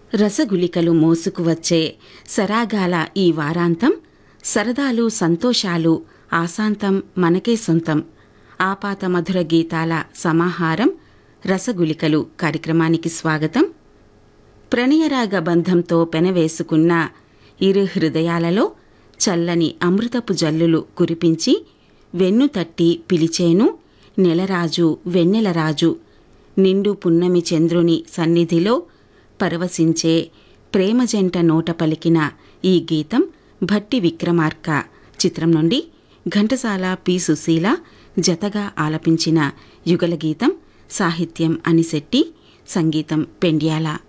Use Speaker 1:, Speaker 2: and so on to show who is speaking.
Speaker 1: రసగులికలు మోసుకు వచ్చే సరాగాల ఈ వారాంతం సరదాలు సంతోషాలు ఆశాంతం మనకే సొంతం ఆపాత మధుర గీతాల సమాహారం రసగులికలు కార్యక్రమానికి స్వాగతం ప్రణయరాగ బంధంతో పెనవేసుకున్న ఇరు హృదయాలలో చల్లని అమృతపు జల్లులు కురిపించి వెన్ను తట్టి పిలిచేను నెలరాజు వెన్నెలరాజు నిండు పున్నమి చంద్రుని సన్నిధిలో పరవశించే ప్రేమ జంట నోట పలికిన ఈ గీతం భట్టి విక్రమార్క చిత్రం నుండి ఘంటసాల పి సుశీల జతగా ఆలపించిన యుగల గీతం సాహిత్యం అనిశెట్టి సంగీతం పెండ్యాల